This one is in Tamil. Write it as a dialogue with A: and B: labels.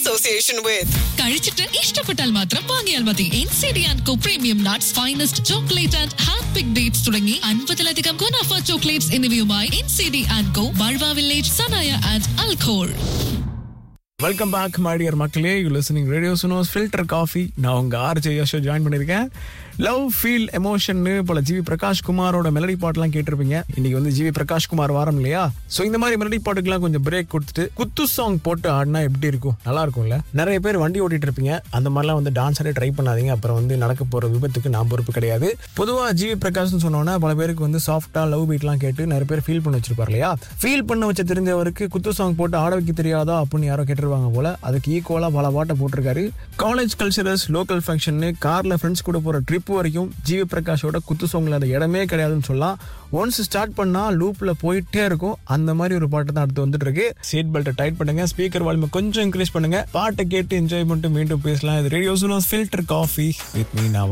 A: association with.
B: കഴിച്ചിട്ട് ഇഷ്ടപ്പെട്ടാൽ മാത്രം വാങ്ങിയാൽ മതി N C D and co premium nuts finest chocolate and hand pick dates തുടങ്ങി അൻപതിലധികം ഗുണാഫ ചോക്ലേറ്റ്സ് എന്നിവയുമായി N C D and co Barwa village Sanaiya and Al Khor
C: welcome back my dear மக்களே you listening radio Suno's filter coffee நான் உங்க ஆர்ஜே யஷோ ஜாயின் பண்ணியிருக்கேன் லவ் ஃபீல் எமோஷன்னு போல ஜிவி பிரகாஷ் குமாரோட மெலடி பாட்டுலாம் கேட்டிருப்பீங்க இன்னைக்கு வந்து ஜிவி பிரகாஷ் குமார் வாரம் இல்லையா ஸோ இந்த மாதிரி மெலடி பாட்டுக்கெல்லாம் கொஞ்சம் பிரேக் கொடுத்துட்டு குத்து சாங் போட்டு ஆடினா எப்படி இருக்கும் நல்லா இருக்கும்ல நிறைய பேர் வண்டி ஓட்டிட்டு இருப்பீங்க அந்த மாதிரிலாம் வந்து டான்ஸ் ஆடி ட்ரை பண்ணாதீங்க அப்புறம் வந்து நடக்க போற விபத்துக்கு நான் பொறுப்பு கிடையாது பொதுவாக ஜிவி பிரகாஷ்னு சொன்னோன்னா பல பேருக்கு வந்து சாஃப்டா லவ் பீட்லாம் கேட்டு நிறைய பேர் ஃபீல் பண்ண வச்சிருப்பார் இல்லையா ஃபீல் பண்ண வச்ச தெரிஞ்சவருக்கு குத்து சாங் போட்டு ஆட வைக்க தெரியாதா அப்படின்னு யாரோ கேட்டிருவாங்க போல அதுக்கு ஈக்குவலா பல பாட்டை போட்டிருக்காரு காலேஜ் கல்ச்சரல்ஸ் லோக்கல் ஃபங்க்ஷன் கார்ல ஃப்ரெண்ட்ஸ் கூட போற ட்ரிப் வரைக்கும் ஜிவி பிரகாஷோட குத்து சாங்ல அந்த இடமே கிடையாதுன்னு சொல்லலாம் ஒன்ஸ் ஸ்டார்ட் பண்ணா லூப்ல போயிட்டே இருக்கும் அந்த மாதிரி ஒரு பாட்டு தான் அடுத்து வந்துட்டு இருக்கு சீட் பெல்ட்டை டைட் பண்ணுங்க ஸ்பீக்கர் வால்யூமை கொஞ்சம் இன்க்ரீஸ் பண்ணுங்க பாட்டை கேட்டு என்ஜாய் பண்ணிட்டு மீண்டும் பேசலாம் இது radio filter coffee with me நான்